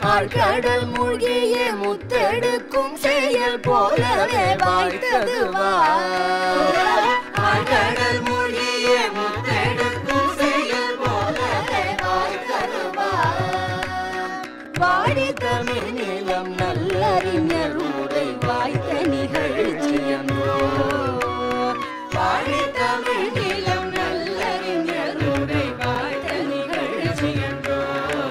ஆழ்கடல் மூழ்கிய முத்தெடுக்கும் செயல் போலவே வாய்த்தது ஆழ்கடல் மூழ்கிய முத்தெடுக்கும் செயல் போலவே வாய்த்தது வாடி தமிழ் நிலம் நல்லறிஞர் உரை வாய்த்த நிகழ்ச்சியன்றோ வாடி தமிழ் நிலம் நல்லறிஞர் உரை வாய்த்த நிகழ்ச்சியன்றோ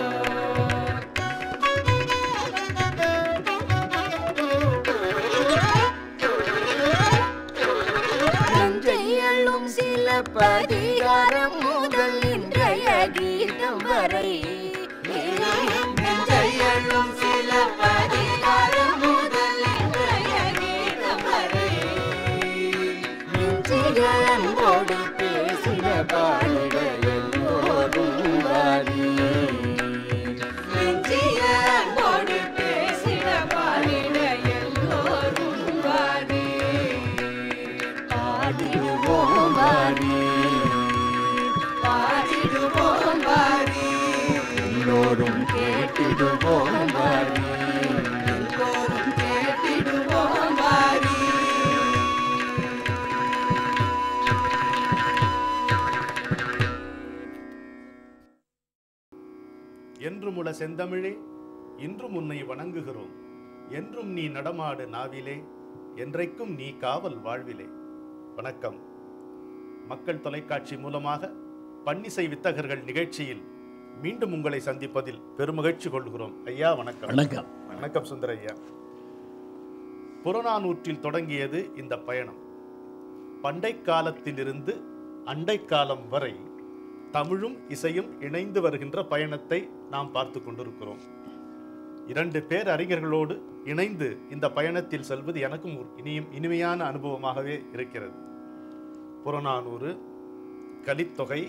நஞ்சையள்ளும் சில பதிகாரம் முதல் இன்றைய கீதம் வரை நஞ்சையள்ளும் சில பதிகாரம் முதல் இன்றைய கீதம் வரை நெஞ்சிகளோடு பேசின பாடிட எல்லோரும் வாரி நெஞ்சிகளோடு பேசின பாடிட எல்லோரும் வாரி பாடிடுவோம் வாரி பாடிடுவோம் வாரி எல்லோரும் கேட்டிடுவோம் வாரி எல்லோரும் கேட்டிடுவோம் வாரி என்றும் உள செந்தமிழே இன்றும் உன்னை வணங்குகிறோம் என்றும் நீ நடமாடு நாவிலே என்றைக்கும் நீ காவல் வாழ்விலே வணக்கம் மக்கள் தொலைக்காட்சி மூலமாக பன்னிசை வித்தகர்கள் நிகழ்ச்சியில் மீண்டும் உங்களை சந்திப்பதில் பெருமகிழ்ச்சி கொள்கிறோம் ஐயா வணக்கம் வணக்கம் வணக்கம் சுந்தர ஐயா புறநானூற்றில் தொடங்கியது இந்த பயணம் பண்டை காலத்திலிருந்து அண்டை காலம் வரை தமிழும் இசையும் இணைந்து வருகின்ற பயணத்தை நாம் பார்த்து கொண்டிருக்கிறோம் இரண்டு பேர் அறிஞர்களோடு இணைந்து இந்த பயணத்தில் செல்வது எனக்கும் ஒரு இனியும் இனிமையான அனுபவமாகவே இருக்கிறது புறநானூறு கலித்தொகை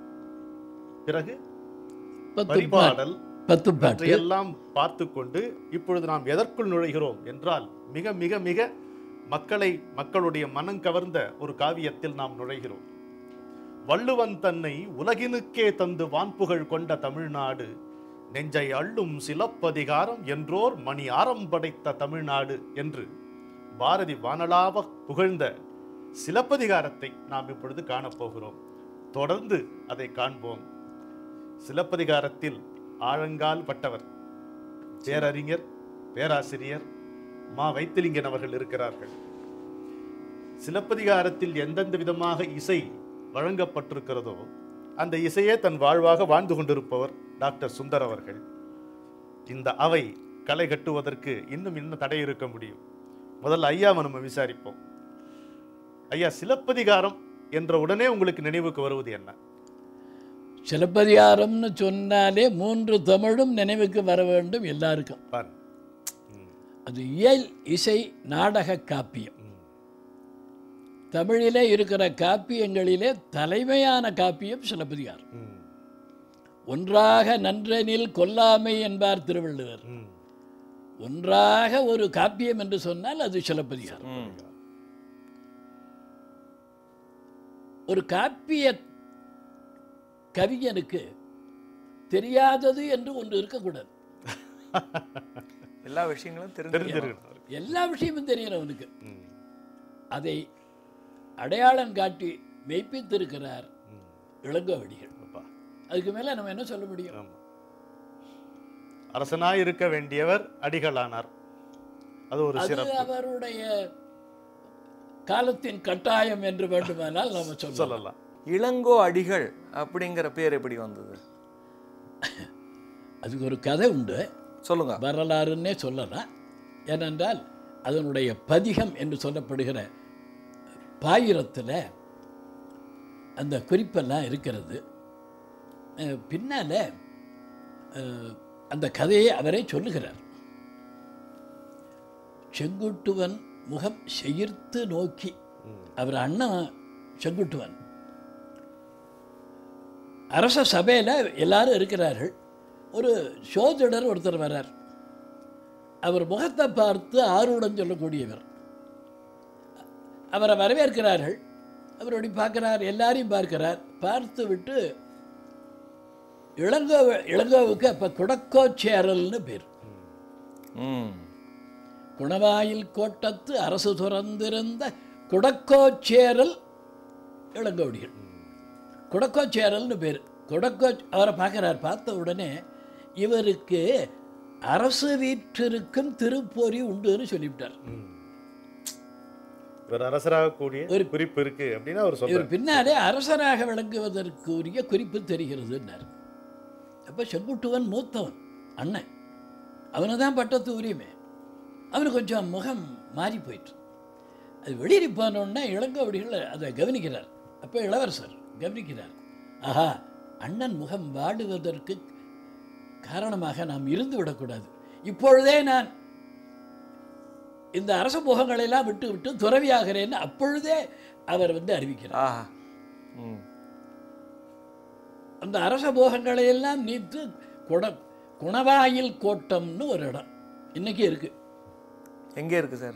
பிறகு பத்து பாட்டு பரிபாடல் பத்து பாட்டு இவற்றையெல்லாம் பார்த்து கொண்டு இப்பொழுது நாம் எதற்குள் நுழைகிறோம் என்றால் மிக மிக மிக மக்களை மக்களுடைய மனம் கவர்ந்த ஒரு காவியத்தில் நாம் நுழைகிறோம் வள்ளுவன் தன்னை உலகினுக்கே தந்து வான்புகழ் கொண்ட தமிழ்நாடு நெஞ்சை அள்ளும் சிலப்பதிகாரம் என்றோர் மணி ஆரம் படைத்த தமிழ்நாடு என்று பாரதி வானலாவ புகழ்ந்த சிலப்பதிகாரத்தை நாம் இப்பொழுது காணப்போகிறோம் தொடர்ந்து அதை காண்போம் சிலப்பதிகாரத்தில் ஆழங்கால் பட்டவர் பேரறிஞர் பேராசிரியர் மா வைத்திலிங்கன் அவர்கள் இருக்கிறார்கள் சிலப்பதிகாரத்தில் எந்தெந்த விதமாக இசை வழங்கப்பட்டிருக்கிறதோ அந்த இசையே தன் வாழ்வாக வாழ்ந்து கொண்டிருப்பவர் டாக்டர் சுந்தர் அவர்கள் இந்த அவை களை கட்டுவதற்கு இன்னும் இன்னும் தடை இருக்க முடியும் முதல்ல ஐயாவை நம்ம விசாரிப்போம் ஐயா சிலப்பதிகாரம் என்ற உடனே உங்களுக்கு நினைவுக்கு வருவது என்ன சிலப்பதிகாரம்னு சொன்னாலே மூன்று தமிழும் நினைவுக்கு வர வேண்டும் எல்லாருக்கும் பாருங்க ம், அது இயல் இசை நாடக காப்பியம் ம், தமிழிலே இருக்கிற காப்பியங்களிலே தலைமையான காப்பியம் சிலப்பதிகாரம் ம், ஒன்றாக நன்றனில் கொல்லாமை என்பார் திருவள்ளுவர் ம். ஒன்றாக ஒரு காப்பியம் என்று சொன்னால் அது சிலப்பதிகாரம் ஒரு காப்பிய கவிஞனுக்கு தெரியாதது என்று ஒன்று இருக்கக்கூடாது எல்லா விஷயங்களும் தெரிஞ்சு தெரிஞ்சிருக்கணும் அவருக்கு. எல்லா விஷயமும் தெரியணும் அவனுக்கு ம், அதை அடையாளம் காட்டி மெய்ப்பித்திருக்கிறார் ம். இளங்கோவடிகள் அப்பா, அதுக்கு மேல நம்ம என்ன சொல்ல முடியும் ஆமா. அரசனாய் இருக்க வேண்டியவர் அடிகளானார் அது ஒரு அது சிறப்பு அவருடைய காலத்தின் கட்டாயம் என்று வேண்டுமானால் நம்ம சொல்லலாம் சொல்லலாம் இளங்கோ அடிகள் அப்படிங்கிற பேர் எப்படி வந்தது அதுக்கு ஒரு கதை உண்டு சொல்லுங்க வரலாறுன்னே சொல்லலாம் ஏனென்றால் அதனுடைய பதிகம் என்று சொல்லப்படுகிற பாயிரத்தில் அந்த குறிப்பெல்லாம் இருக்கிறது அஹ் பின்னால அஹ், அந்த கதையை அவரே சொல்லுகிறார் செங்குட்டுவன் முகம் செயிர்த்து நோக்கி அவர் அண்ணன் செங்குட்டுவன் அரச சபையில் எல்லாரும் இருக்கிறார்கள் ஒரு சோதிடர் ஒருத்தர் வரார் அவர் முகத்தை பார்த்து ஆர்வடம் சொல்லக்கூடியவர் அவரை வரவேற்கிறார்கள் அவர் அப்படி பார்க்கிறார் எல்லாரையும் பார்க்கிறார் பார்த்து விட்டு இளங்கோ இளங்கோவுக்கு அப்போ குடக்கோச்சேரல்னு பேர் ம் குணவாயில் கோட்டத்து அரசு துறந்திருந்த குடக்கோச்சேரல் இளங்கோடிகள் குடக்கோச்சேரல்னு பேர் குடக்கோ அவரை பார்க்குறார் பார்த்த உடனே இவருக்கு அரசு வீற்றிருக்கும் திருப்பொறி உண்டுன்னு சொல்லிவிட்டார் இவர் அரசராக கூடிய ஒரு- குறிப்பு இருக்கு அப்படின்னு அவர் இவர் சொல்றாரு பின்னாலே அரசராக விளங்குவதற்குரிய குறிப்பு தெரிகிறதுன்னார் அப்போ செங்குட்டுவன் மூத்தவன் அண்ணன் அவனை தான் பட்டத்து உரிமை அவனுக்கு கொஞ்சம் முகம் மாறி போயிட்டு அது வெளியேறி போனோடனே இளங்கோவடிகள் அதை கவனிக்கிறார் அப்போ இளவரசர் கவனிக்கிறார் ஆஹா அண்ணன் முகம் வாடுவதற்கு காரணமாக நாம் இருந்து விடக்கூடாது இப்பொழுதே நான் இந்த அரச போகங்களை எல்லாம் விட்டு விட்டு துறவியாகிறேன்னு அப்பொழுதே அவர் வந்து அறிவிக்கிறார் ஆஹா ம் அந்த அரச போகங்களை எல்லாம் நீத்து குட குணவாயில் கோட்டம்னு ஒரு இடம் இன்னைக்கு இருக்கு எங்கே இருக்கு சார்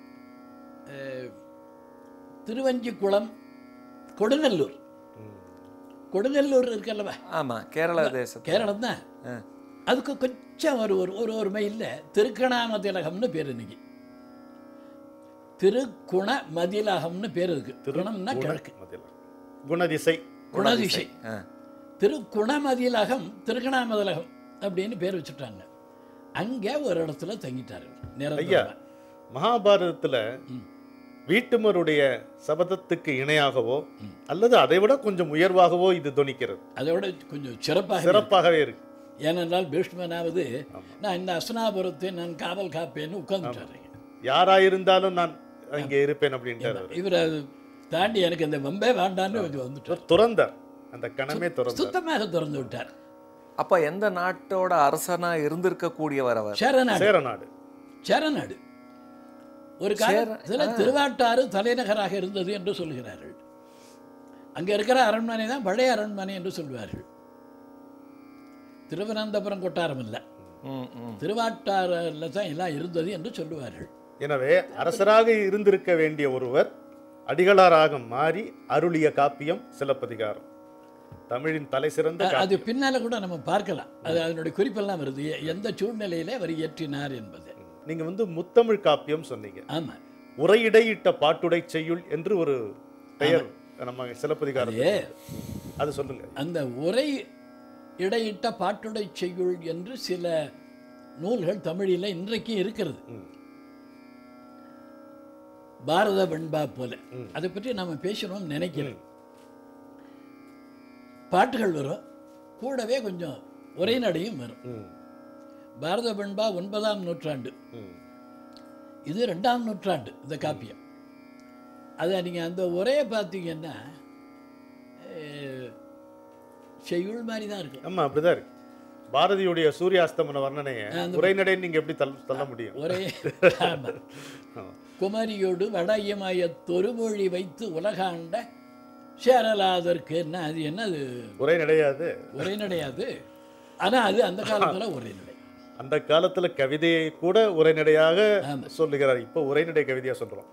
திருவஞ்சிக்குளம் கொடுங்கல்லூர் கொடுங்கல்லூர் இருக்கல்லவா ஆமா கேரள தேசம் கேரளம் தான் ஆ. அதுக்கு கொஞ்சம் ஒரு ஒரு ஒரு ஒரு மைலில் திருக்கணாமதிலகம்னு பேர் இன்னைக்கு திருக்குண மதிலகம்னு பேர் இருக்கு திருணம்னா கிழக்கு மதில. குணதிசை குணதிசை ஆ திருக்குணமதிலகம் திருக்கணாமதிலகம் அப்படின்னு பேர் வச்சுட்டாங்க அங்கே ஒரு இடத்துல தங்கிட்டார் இவர். ஐயா நிரந்தரமா. மகாபாரதத்துல வீட்டுமருடைய சபதத்துக்கு இணையாகவோ அல்லது அதை விட கொஞ்சம் உயர்வாகவோ இது துணிக்கிறது அதோட கொஞ்சம் சிறப்பாக சிறப்பாகவே இருக்கு ஏனென்றால் பீஷ்மனாவது நான் இந்த அஸ்னாபுரத்தை நான் காவல் காப்பேன்னு உட்கார்ந்துட்டாரு யாராயிருந்தாலும் நான் அங்கே இருப்பேன் அப்படின்ட்டார் அவர். இவர் அது தாண்டி எனக்கு இந்த வம்பே வேண்டான்னு இவர் வந்துட்டார் இவர் துறந்தார் அந்த கணமே துறந்தார் சுத்தமாக திறந்து விட்டார் அப்ப எந்த நாட்டோட அரசனா இருந்திருக்க கூடியவர் அவர் சேரநாடு சேரநாடு சேரநாடு ஒரு காலத்தில் திருவாட்டாறு தலைநகராக இருந்தது என்று சொல்கிறார்கள் அங்கே இருக்கிற அரண்மனை தான் பழைய அரண்மனை என்று சொல்வார்கள் திருவனந்தபுரம் கொட்டாரம் இல்லை ம் ம் திருவாட்டாறில் தான் எல்லாம் இருந்தது என்று சொல்லுவார்கள் எனவே அரசராக இருந்திருக்க வேண்டிய ஒருவர் அடிகளாராக மாறி அருளிய காப்பியம் சிலப்பதிகாரம் தமிழின் தலை சிறந்த அ- அது பின்னால கூட நம்ம பார்க்கலாம் அது அதனுடைய குறிப்பெல்லாம் வருது எ- எந்த சூழ்நிலையில அவர் இயற்றினார் என்பது நீங்க வந்து முத்தமிழ் காப்பியம் சொன்னீங்க ஆமா உரையிடையிட்ட பாட்டுடை செய்யுள் என்று ஒரு பெயர் நம்ம சிலப்பதிகாரம் அது அது சொல்லுங்க அந்த உரை இடையிட்ட பாட்டுடை செய்யுள் என்று சில நூல்கள் தமிழில் இன்றைக்கும் இருக்கிறது ம். பாரத வெண்பா போல அதை பற்றி நம்ம பேசணும்னு நினைக்கிறேன் பாட்டுகள் வரும் கூடவே கொஞ்சம் உரைநடையும் வரும் ம், பாரத வெண்பா ஒன்பதாம் நூற்றாண்டு ம். இது ரெண்டாம் நூற்றாண்டு இந்த காப்பியம் அதை நீங்கள் அந்த உரையை பார்த்தீங்கன்னா அஹ், செய்யுள் மாதிரி தான் இருக்கும் ஆமா அப்படிதான் இருக்கு பாரதியுடைய சூரியாஸ்தமன வர்ணனையை அந்த- உரைநடை நீங்க எப்படி தள்ள தள்ள முடியும் ஒரே ஆமா. ஆமா. குமரியோடு வடையமாய தொருமொழி வைத்து உலகாண்ட சேரலாதற்கு என்ன அது என்னது உரைநடையாது உரைநடையாது ஆனா அது அந்த காலத்துல உரைநடை அந்த காலத்துல கவிதையை கூட உரைநடையாக ஆமா. சொல்லுகிறார் இப்போ உரைநடை கவிதையா சொல்றோம்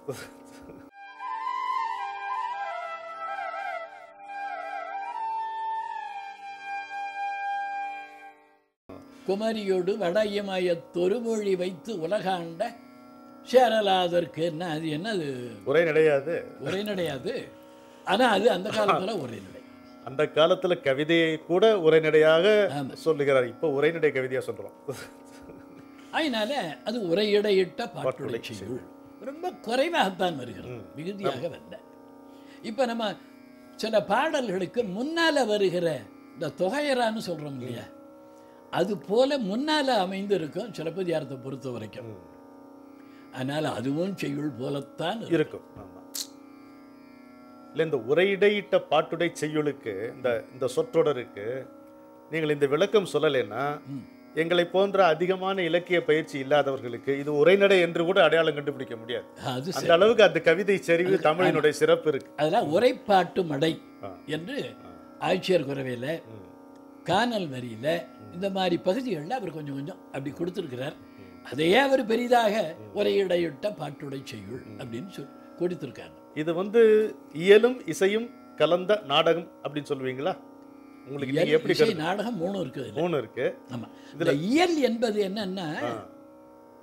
குமரியோடு வடையமாய தொருமொழி வைத்து உலகாண்ட சேரலாதற்கு என்ன அது என்னது உரைநடையாது உரைநடையாது ஆனா அது அந்த காலத்துல உரைநடை அந்த காலத்துல கவிதையை கூட உரைநடையாக ஆமா. சொல்லுகிறார் இப்போ உரைநடை கவிதையா சொல்றோம் அதனால அது உரையிடையிட்ட பாட்டுடை பாட்டுடை செய்யுள் ரொம்ப குறைவாகத்தான் வருகிறது மிகுதியாக வரல இப்போ நம்ம சில பாடல்களுக்கு முன்னால வருகிற இந்த தொகையரான்னு சொல்றோம் இல்லையா அது போல முன்னால அமைந்து இருக்கும் சிலப்பதிகாரத்தை பொறுத்த வரைக்கும் அதனால அதுவும் செய்யுள் போலத்தான் இருக்கும். இருக்கும் ஆமா இல்ல இந்த உரையிடையிட்ட பாட்டுடை செய்யுளுக்கு இந்த இந்த சொற்றொடருக்கு நீங்கள் இந்த விளக்கம் சொல்லலைன்னா எங்களை போன்ற அதிகமான இலக்கிய பயிற்சி இல்லாதவர்களுக்கு இது உரைநடை என்று கூட அடையாளம் கண்டுபிடிக்க முடியாது அது அந்த அளவுக்கு அந்த கவிதை செறிவு தமிழினுடைய சிறப்பு இருக்கு அதெல்லாம் உரைப்பாட்டு மடை ஆ. என்று ஆட்சியர் குறவையில் ம். கானல் வரியில் இந்த மாதிரி பகுதிகளில் அவர் கொஞ்சம் கொஞ்சம் அப்படி கொடுத்துருக்கிறார் அதையே அவர் பெரிதாக உரையிடையிட்ட பாட்டுடை செய்யுள் அப்படின்னு சொல்லி கொடுத்துருக்காங்க இது வந்து இயலும் இசையும் கலந்த நாடகம் அப்படின்னு சொல்லுவீங்களா உங்களுக்கு நீங்க எப்படி இசை கருது- நாடகம் மூணு இருக்குது இதுல. மூணு இருக்கு ஆமா இந்த இயல் என்பது என்னன்னா ஆ.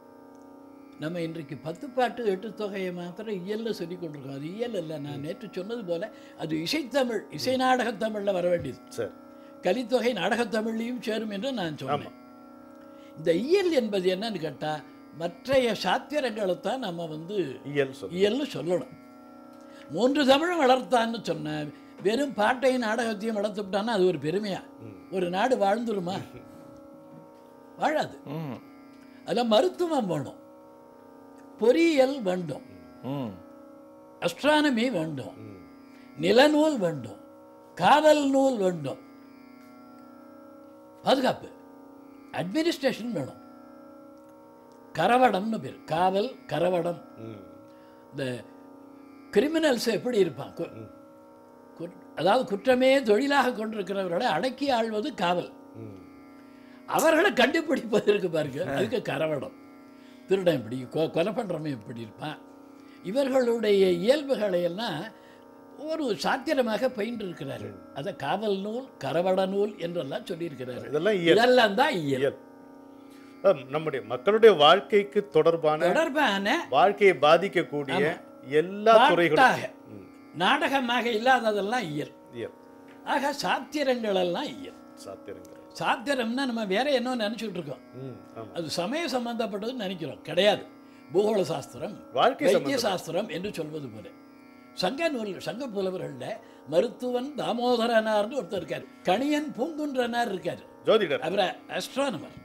நம்ம இன்றைக்கு பத்து பாட்டு எட்டு தொகையை மாத்திரம் இயல்ல சொல்லி கொண்டிருக்கோம் அது இயல் இல்லை நான் நேற்று சொன்னது போல அது இசைத்தமிழ் இசை நாடகத் தமிழில் வர வேண்டியது சரி கலித்தொகை நாடகத் தமிழ்லையும் சேரும் என்று நான் சொன்னேன் இந்த இயல் என்பது என்னன்னு கேட்டால் மற்றைய சாத்திரங்களைத்தான் நம்ம வந்து இயல் சொல் இயல்னு சொல்லணும் மூன்று தமிழும் வளர்த்தான்னு சொன்ன வெறும் பாட்டையும் நாடகத்தையும் வளர்த்துவிட்டான்னா அது ஒரு பெருமையா ஒரு நாடு வாழ்ந்துருமா வாழாது ம் அதில் மருத்துவம் வேணும் பொறியியல் வேண்டும் ம் அஸ்ட்ரானமி வேண்டும் நிலநூல் வேண்டும் காவல் நூல் வேண்டும் பாதுகாப்பு அட்மினிஸ்ட்ரேஷன் வேணும் கரவடம்னு பேர் காவல் கரவடம் ம். இந்த கிரிமினல்ஸ் எப்படி இருப்பான் கு- குட்- அதாவது குற்றமே தொழிலாக கொண்டிருக்கிறவர்களை அடக்கி ஆள்வது காவல் ம். அவர்களை கண்டுபிடிப்பது இருக்கு பாருங்க அதுக்கு கரவடம் திருடன் இப்படி கொ- கொலை பண்ணுறவன் இப்படி இருப்பான் இவர்களுடைய இயல்புகளை எல்லாம் ஒரு சாத்திரமாக பயின்றிருக்கிறார்கள் அதை காவல் நூல் கரவட நூல் என்றெல்லாம் சொல்லியிருக்கிறார்கள் இதெல்லாம் இயல் இதெல்லாம் தான் இயல் இயல் அஹ், நம்முடைய மக்களுடைய வாழ்க்கைக்கு தொடர்பான தொடர்பான வாழ்க்கையை பாதிக்கக்கூடிய எல்லா துறைகளும் பாட்டாக நாடகமாக இல்லாததெல்லாம் இயல் இயல் ஆக சாத்திரங்கள் எல்லாம் இயல் சாத்திரங்கள் சாத்திரம்னா நம்ம வேற என்ன நினைச்சுட்டு இருக்கோம் ம், ஆமா. அது சமய சம்பந்தப்பட்டதுன்னு நினைக்கிறோம் கிடையாது பூகோள சாஸ்திரம் வாழ்க்கை வைத்திய சம்பந்தப்பட்ட- சாஸ்திரம் என்று சொல்வது போல சங்க நூல் சங்க புலவர்களில் மருத்துவன் தாமோதரனார்னு ஒருத்தர் இருக்கார் கணியன் பூங்குன்றனார் இருக்கார் ஜோதிடர் அவர் அஸ்ட்ரானமர்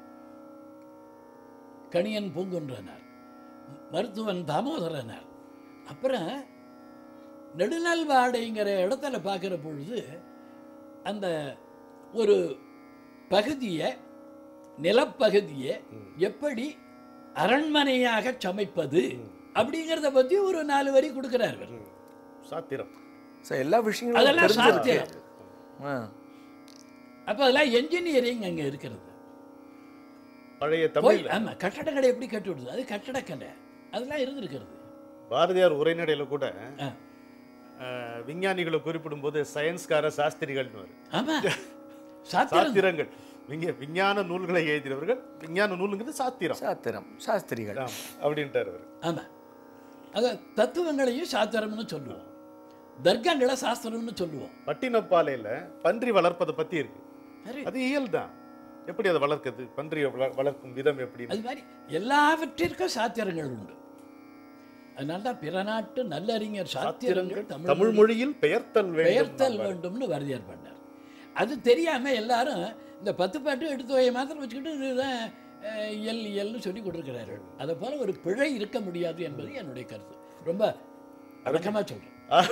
கணியன் பூங்குன்றனார் மருத்துவன் தாமோதரனார் அப்புறம் நெடுநல்வாடைங்கிற இடத்துல பார்க்குற பொழுது அந்த ஒரு பகுதியை நிலப்பகுதியை எப்படி அரண்மனையாக சமைப்பது அப்படிங்கிறத பற்றி ஒரு நாலு வரி கொடுக்குறார் இவர். ம். சாத்திரம் ஸோ எல்லா விஷயங்களும் அதெல்லாம் தெரிஞ்சிருக்கு சாத்தியம் ஆ அப்போ அதெல்லாம் என்ஜினியரிங் அங்கே இருக்கிறது பழைய போய் தமிழ்ல ஆமாம் கட்டடக்கலை எப்படி கட்டி விடுது அது கட்டடக்கலை அதெல்லாம் இருந்திருக்கிறது பாரதியார் உரைநடையில கூட ஆ. அஹ், விஞ்ஞானிகளை குறிப்பிடும்போது சயின்ஸ்கார சாஸ்திரிகள்னு வரும். ஆமா சாத்திரம் சாத்திரங்கள் விஞ்ஞ விஞ்ஞான நூல்களை எழுதினவர்கள் விஞ்ஞான நூலுங்கிறது சாத்திரம் சாத்திரம் சாஸ்திரிகள் ஆம், அப்படின்ட்டார் அவர் ஆமா அத தத்துவங்களையும் சாத்திரம்னு சொல்லுவோம் தர்க்கங்களை சாஸ்திரம்னு சொல்லுவோம் பட்டினப்பாலையில பன்றி வளர்ப்பதை பத்தி இருக்கு சரி அது இயல் தான் எப்படி அதை வளர்க்குது பன்றியை வள- வளர்க்கும் விதம் எப்படி அது மாதிரி எல்லாவற்றிற்கும் சாத்திரங்கள் உண்டு அதனால தான் பிற நாட்டு நல்லறிஞர் சாத்திரங்கள் தமிழ் தமிழ் மொழியில் பெயர்த்தல் வேண்டும் பெயர்த்தல் வேண்டும்னு வாரியார் பண்ணார் அது தெரியாம எல்லாரும் இந்த பத்து பாட்டு எடுத்து வைய மாத்திரம் வச்சுக்கிட்டு இதுதான் அஹ், இயல் இயல்னு சொல்லி கொடுத்துருக்கிறார்கள் அதை போல ஒரு பிழை இருக்க முடியாது என்பது என்னுடைய கருத்து ரொம்ப அடக்கமா சொல்றேன்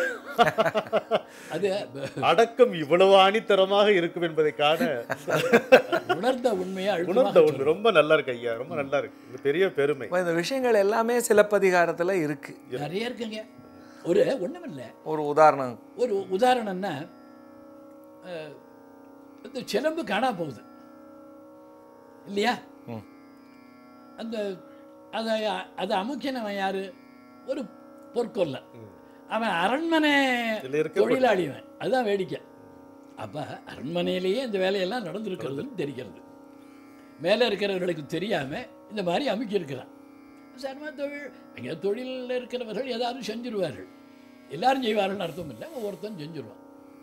அது அடக்கம் இவ்வளவு ஆணித்தரமாக இருக்கும் என்பதை காண உணர்ந்த உண்மையை உணர்ந்த அழுத்தமாக ஒன்று ரொம்ப நல்லா இருக்கு ஐயா ரொம்ப நல்லா இருக்கு இது பெரிய பெருமை இப்போ இந்த விஷயங்கள் எல்லாமே சிலப்பதிகாரத்தில் இருக்கு சொல்றேன். நிறைய இருக்குங்க ஒரு ஒண்ணுமில்ல ஒரு உதாரணம் ஒரு உதாரணம்னா அஹ், இந்த சிலம்பு காணா போகுது இல்லையா ம். அந்த அதை அதை அமுக்கினவன் யாரு ஒரு பொற்கொல்லன் அவன் அரண்மனை இதுல இருக்க தொழிலாளிவன் அதுதான் வேடிக்கை அப்போ அரண்மனையிலேயே இந்த வேலையெல்லாம் நடந்திருக்கிறதுன்னு தெரிகிறது மேலே இருக்கிறவர்களுக்கு தெரியாமல் இந்த மாதிரி அமுக்கியிருக்கிறான் சர்ம தொழில் அங்கே தொழிலில் இருக்கிறவர்கள் ஏதாவது செஞ்சிருவார்கள் எல்லாரும் செய்வார்கள்னு அர்த்தம் இல்லை ஒவ்வொருத்தன் செஞ்சிருவான்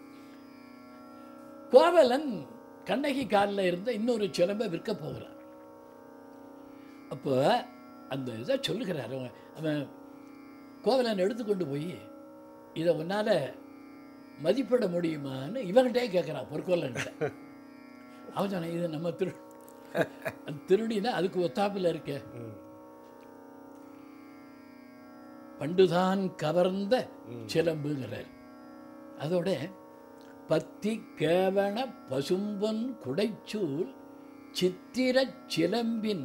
கோவலன் கண்ணகி காலில் இருந்த இன்னொரு சிலம்பை விற்க போகிறான் அப்போ அந்த இதை சொல்லுகிறார் அவன் அவன் கோவலன் எடுத்துக்கொண்டு போய் இதை உன்னால் மதிப்பிட முடியுமான்னு இவன்கிட்டே கேட்குறான் பொற்கொல்லன்ட்ட அவன் சொன்னான் இது நம்ம திரு அந்த திருடினா அதுக்கு ஒத்தாப்பில் இருக்க ம். பண்டுதான் கவர்ந்த சிலம்புங்கிறார் அதோட பத்தி கேவன பசும்பொன் குடைச்சூல் சித்திரச் சிலம்பின்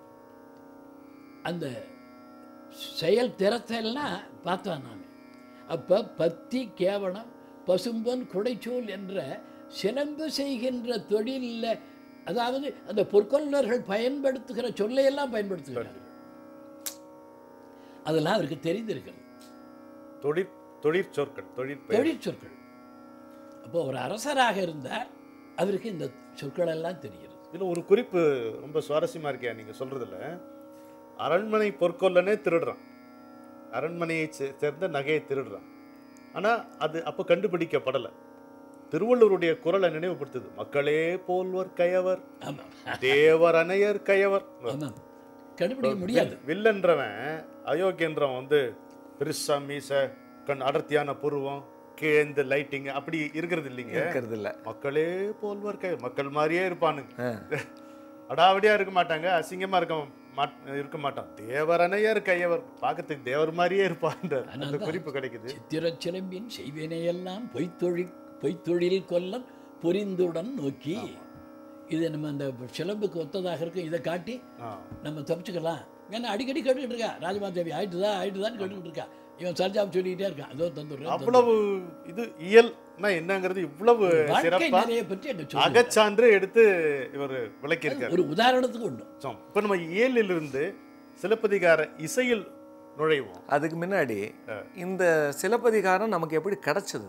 அந்த செயல் திறத்தையெல்லாம் பார்த்தான் நான் அப்போ பத்தி கேவனம் பசும்பொன் குடைச்சூல் என்ற சிலம்பு செய்கின்ற தொழிலில் அதாவது அந்த பொற்கொள்ளர்கள் பயன்படுத்துகிற சொல்லையெல்லாம் பயன்படுத்துகிறார் அதெல்லாம் அவருக்கு தெரிந்திருக்கிறது தொழிற் தொழிற்சொற்கள் தொழிற்பெயர் தொழிற்சொற்கள் அப்போ ஒரு அரசராக இருந்தார் அவருக்கு இந்த சொற்கள் எல்லாம் தெரிகிறது இதுல ஒரு குறிப்பு ரொம்ப சுவாரஸ்யமா இருக்கியா நீங்க சொல்றதுல அரண்மனை பொற்கொல்லனே திருடுறான் அரண்மனையை சே- சேர்ந்த நகையை திருடுறான் ஆனா அது அப்போ கண்டுபிடிக்கப்படலை திருவள்ளுவருடைய குரலை நினைவுபடுத்துது மக்களே போல்வர் கயவர் ஆமாம் தேவர் அணையர் கயவர் ஆமாம் கண்டுபிடிக்க முடியாது வில்லன்றவன் அயோக்கியன்றவன் வந்து பெருசா மீச கண் அடர்த்தியான புருவம் கீழே இந்த லைட்டிங் அப்படி இருக்கிறது இல்லைங்க இருக்கிறது இல்ல மக்களே போல்வர் கை மக்கள் மாதிரியே இருப்பானுங்க ஆ. அடாவடியா இருக்க மாட்டாங்க அசிங்கமா இருக்க மாட்- இருக்க மாட்டான் தேவரனையர் கையவர் பார்க்கறதுக்கு தேவர் மாதிரியே இருப்பான்றார் அந்த அதனால்தான் குறிப்பு கிடைக்குது சித்திரச் சிலம்பின் செய்வினையெல்லாம் பொய்த்தொழில் பொய்த்தொழில் கொல்லன் பொரிந்துடன் நோக்கி இது நம்ம அந்த சிலம்புக்கு ஒத்ததாக இருக்கு இதை காட்டி ஆ. நம்ம தப்பிச்சுக்கலாம் ஏன்னா அடிக்கடி கேட்டுக்கிட்டு இருக்கா ராஜமாதேவி ஆயிட்டுதா ஆயிட்டுதான்னு கேட்டுக்கிட்டு இருக்கா இவன் சர்ஜாப் சொல்லிக்கிட்டே இருக்கான் அதோ தந்துடுறேன் அவ்வளவு இது இயல்னா என்னங்கிறது இவ்வளவு வாழ்க்கை சிறப்பா நிறைய பற்றி என்ன சொல்லு அகச்சான்று எடுத்து இவர் விளக்கியிருக்காரு ஒரு உதாரணத்துக்கு ஒன்று சம். இப்ப நம்ம இயலிலிருந்து சிலப்பதிகார இசையில் நுழைவோம் அதுக்கு முன்னாடி இந்த சிலப்பதிகாரம் நமக்கு எப்படி கிடைச்சது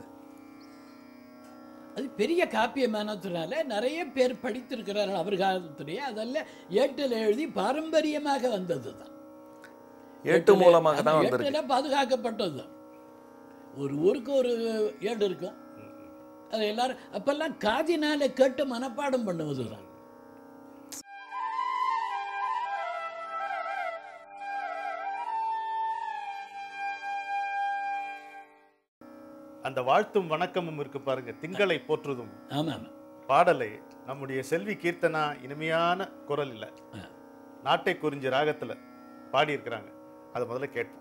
அது பெரிய காப்பியமானதுனால நிறைய பேர் படித்திருக்கிறார்கள் அவர் காலத்திலேயே அதெல்லாம் ஏட்டில் எழுதி பாரம்பரியமாக வந்தது தான் ஏட்டு மூலமாக தான் வந்திருக்கு ஏட்டில் பாதுகாக்கப்பட்டது தான் ஒரு ஊருக்கு ஒரு ஏடு இருக்கும் அது எல்லாரும் அப்பெல்லாம் காதினால கேட்டு மனப்பாடம் பண்ணுவது தான் அந்த வாழ்த்தும் வணக்கமும் இருக்கு பாருங்க திங்களை போற்றுதும் ஆமாம் பாடலை நம்முடைய செல்வி கீர்த்தனா இனிமையான குரல் இல்ல ஆ. நாட்டை குறிஞ்சி ராகத்துல பாடி இருக்கிறாங்க அதை முதல்ல கேட்போம்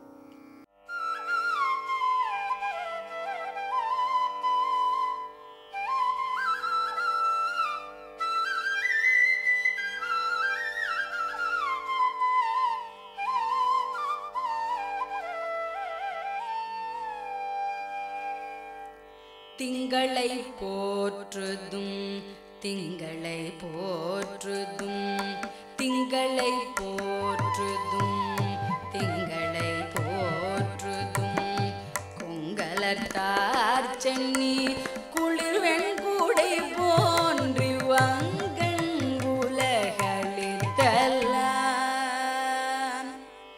திங்களை போற்றுதும் திங்களை போற்றுதும் திங்களை போற்றுதும் திங்களை போற்றுதும் கொங்கலத்தார் சென்னி குளிர் வெண்கூடை போன்றி வங்கண் உலகளித்தல்லான்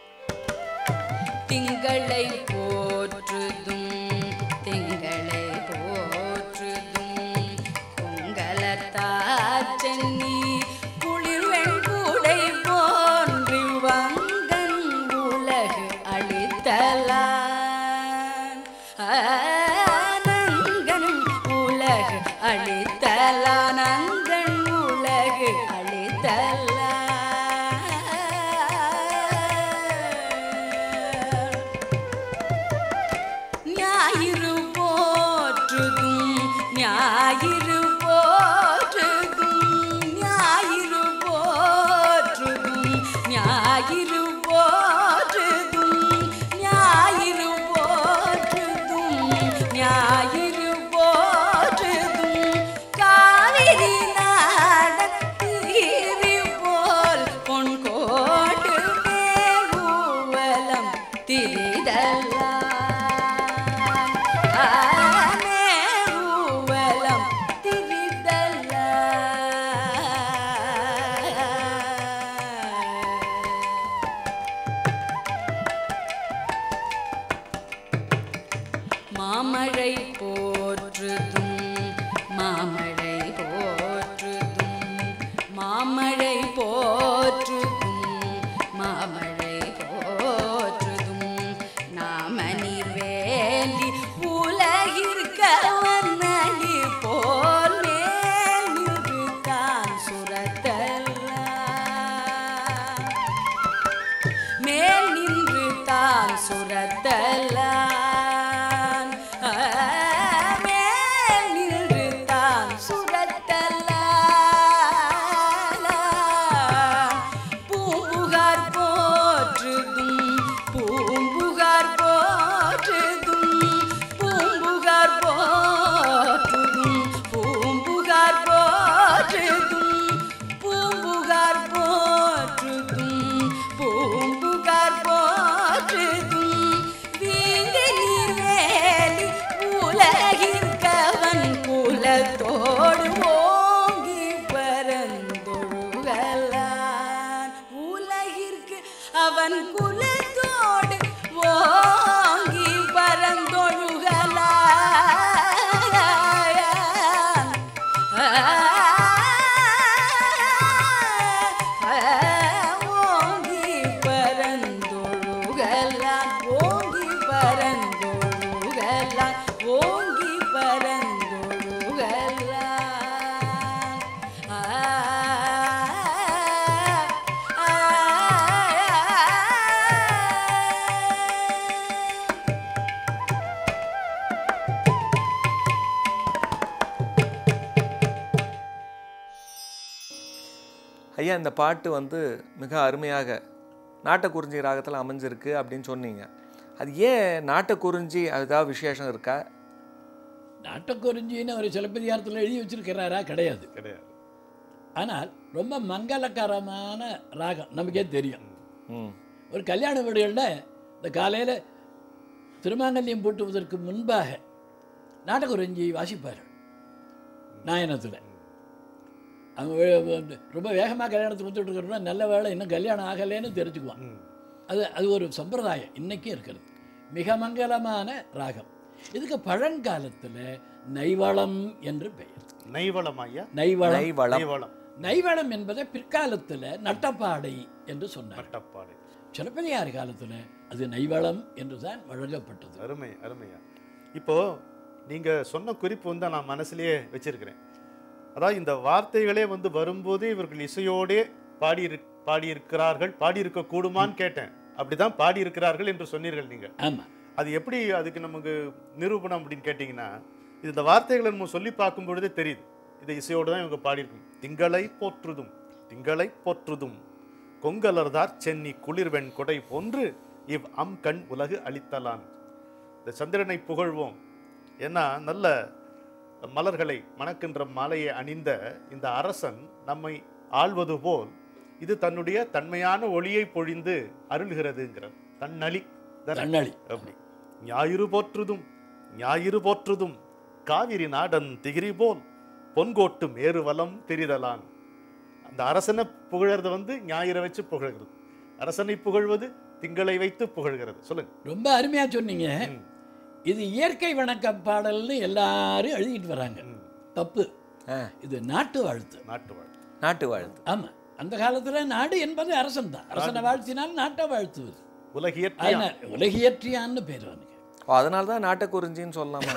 திங்களை போற்றுதும் திங்களை போற்றுதும் பொங்கலத்தார் சென்னி குளிர் வெண்கூடை போன்றி வங்கன் உலகு அளித்தலான் ஆனங்கனும் உலகு அளித்தலான் அங்கன் உலகு அளித்தலான் ஞாயிறு போற்றுதும் ஞாயிறு போற்றுதும் அவன் குலத்தோடு ஓங்கி பரந்தொழுகலான் ஓங்கி பரந்தொழுகலான் ஓங்கி பரந்தொழுகலான் ஓங்கி பரந்தொழுகலான் ஆ ஐயா இந்த பாட்டு வந்து மிக அருமையாக நாட்டக்குறிஞ்சி ராகத்தில் அமைஞ்சிருக்கு அப்படின்னு சொன்னீங்க அது ஏன் நாட்டக்குறிஞ்சி அதுதான் விசேஷம் இருக்கா நாட்டக்குறிஞ்சின்னு அவர் சிலப்பதிகாரத்தில் எழுதி வச்சிருக்கிறாரா கிடையாது கிடையாது ஆனால் ரொம்ப மங்களகரமான ராகம் நமக்கே தெரியும் ம் ஒரு கல்யாண வீடுகளில் இந்த காலையில் திருமாங்கல்யம் பூட்டுவதற்கு முன்பாக நாட்டக்குறிஞ்சி வாசிப்பார் நாயனத்தில் அவங்க வே- வே- ரொம்ப வேகமாக கல்யாணத்துக்கு வந்துட்டு இருக்கிறோம்னா நல்ல வேலை இன்னும் கல்யாணம் ஆகலைன்னு தெரிஞ்சுக்குவான் ம். அது அது ஒரு சம்பிரதாயம் இன்னைக்கும் இருக்கிறது மிக மங்களமான ராகம் இதுக்கு பழங்காலத்தில் நைவளம் என்று பெயர் நெய்வளம் ஐயா நைவளம் நெய்வளம் நெய்வளம் நைவளம் என்பதை பிற்காலத்தில் நட்டப்பாடை என்று சொன்னார் மட்டப்பாடு சிலப்பதிகார காலத்தில் அது நைவளம் என்று தான் வழங்கப்பட்டது அருமை அருமையா இப்போ நீங்க சொன்ன குறிப்பு வந்து நான் மனசுலயே வச்சிருக்கிறேன் அதாவது இந்த வார்த்தைகளே வந்து வரும்போது இவர்கள் இசையோடே பாடி பாடியிருக்கிறார்கள் பாடியிருக்க கூடுமான்னு கேட்டேன் அப்படிதான் பாடியிருக்கிறார்கள் என்று சொன்னீர்கள் நீங்க ஆமாம் அது எப்படி அதுக்கு நமக்கு நிரூபணம் அப்படின்னு கேட்டிங்கன்னா இது இந்த வார்த்தைகளை நம்ம சொல்லி பார்க்கும் பொழுதே தெரியுது இதை இசையோடு தான் இவங்க பாடியிருக்கும் திங்களை போற்றுதும் திங்களை போற்றுதும் கொங்கலர்தார் சென்னி குளிர்வெண் கொடை போன்று இவ் அம் கண் உலகு அளித்தலான் இந்த சந்திரனை புகழ்வோம் ஏன்னா நல்ல மலர்களை மணக்கின்ற மாலையை அணிந்த இந்த அரசன் நம்மை ஆள்வது போல் இது தன்னுடைய தன்மையான ஒளியை பொழிந்து அருள்கிறதுங்கிறார் தன்னளி தானே? தன்னழி அப்படி ஞாயிறு போற்றுதும் ஞாயிறு போற்றுதும் காவிரி நாடன் திகிரி போல் பொன்கோட்டு மேருவலம் திரிதலான் அந்த அரசனை புகழறது வந்து ஞாயிறை வச்சு புகழ்கிறது அரசனை புகழ்வது திங்களை வைத்து புகழ்கிறது சொல்லுங்க ரொம்ப அருமையாக சொன்னீங்க ம். இது இயற்கை வணக்க பாடல்னு எல்லாரும் எழுதிட்டு வராங்க ம். தப்பு ஆ இது நாட்டு வாழ்த்து நாட்டு வாழ் நாட்டு வாழ்த்து ஆமாம் அந்த காலத்தில் நாடு என்பது அரசன் தான் அரசனை வாழ்த்தினால் நாட்டை வாழ்த்துவது உலகியற்கையா அதனால் உலகியற்றியான்னு பேர் அவனுக்கு ஓ அதனால தான் நாட்டக்குறிஞ்சின்னு சொல்லலாமா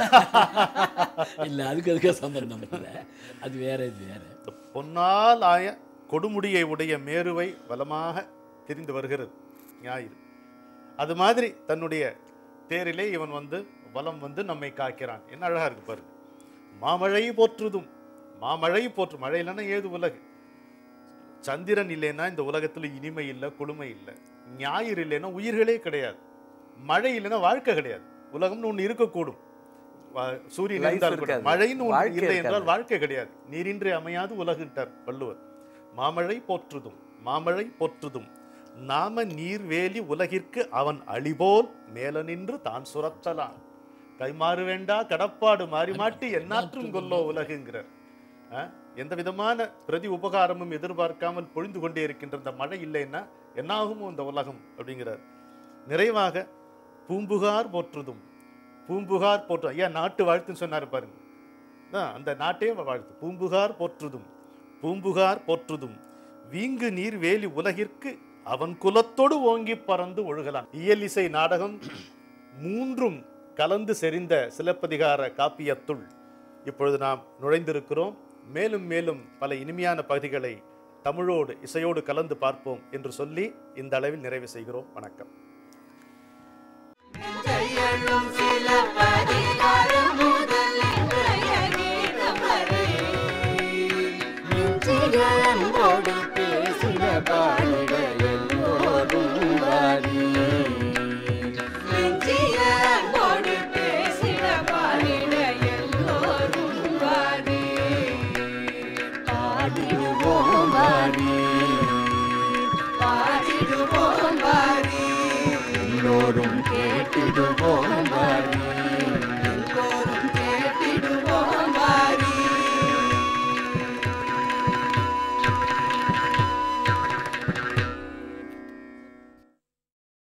இல்லை அதுக்கு அதுக்கு சம்பந்தம் இல்லை அது வேற இது வேற இந்த பொன்னால் ஆய கொடுமுடியை உடைய மேருவை வலமாக திரிந்து வருகிறது ஞாயிறு அது மாதிரி தன்னுடைய தேரிலே இவன் வந்து வலம் வந்து நம்மை காக்கிறான் என்ன அழகா இருக்கு பாருங்க மாமழை போற்றுதும் மாமழை போற்று மழை இல்லைன்னா ஏது உலகு சந்திரன் இல்லைன்னா இந்த உலகத்துல இனிமை இல்லை குளுமை இல்லை ஞாயிறு இல்லைன்னா உயிர்களே கிடையாது மழை இல்லைன்னா வாழ்க்கை கிடையாது உலகம்னு ஒண்ணு இருக்கக்கூடும் வா- சூரியன் Life இருந்தால் கூட இருக்காது. மழைன்னு ஒண்ணு வாழ்க்கை இல்லை இருக்காது. என்றால் வாழ்க்கை கிடையாது நீரின்றி அமையாது உலகுட்டார் வள்ளுவர் மாமழை போற்றுதும் மாமழை போற்றுதும் நாம நீர்வேலி உலகிற்கு அவன் அழிபோல் மேல நின்று தான் சுரத்தலாம் கைமாறு வேண்டா கடப்பாடு மாறி மாட்டி எந்நாற்றும் கொல்லோ உலகுங்கிறார் ஆ? எந்த விதமான பிரதி உபகாரமும் எதிர்பார்க்காமல் பொழிந்து கொண்டே இருக்கின்ற இந்த மழை இல்லைன்னா என்னாகுமோ இந்த உலகம் அப்படிங்கிறார் நிறைவாக பூம்புகார் போற்றுதும் பூம்புகார் போற்று ஐயா நாட்டு வாழ்த்துன்னு சொன்னாரு பாருங்க ஆ, அந்த நாட்டே வாழ்த்து பூம்புகார் போற்றுதும் பூம்புகார் போற்றுதும் வீங்கு நீர் வேலி உலகிற்கு அவன் குலத்தோடு ஓங்கி பறந்து ஒழுகலாம் இயலிசை நாடகம் மூன்றும் கலந்து செறிந்த சிலப்பதிகார காப்பியத்துள் இப்பொழுது நாம் நுழைந்திருக்கிறோம் மேலும் மேலும் பல இனிமையான பகுதிகளை தமிழோடு இசையோடு கலந்து பார்ப்போம் என்று சொல்லி இந்த அளவில் நிறைவு செய்கிறோம் வணக்கம் கையெழும் சில பதிகாரம் முதல் இன்றைய கீதம் வரை நெஞ்சிலன்போடு பேசின பாடிட எல்லோரும் வாரி நெஞ்சிய அன்போடு பேசிட பாடிட எல்லோரும் வாரி பாடிடுவோம் வாரி பாடிடுவோம் வாரி எல்லோரும்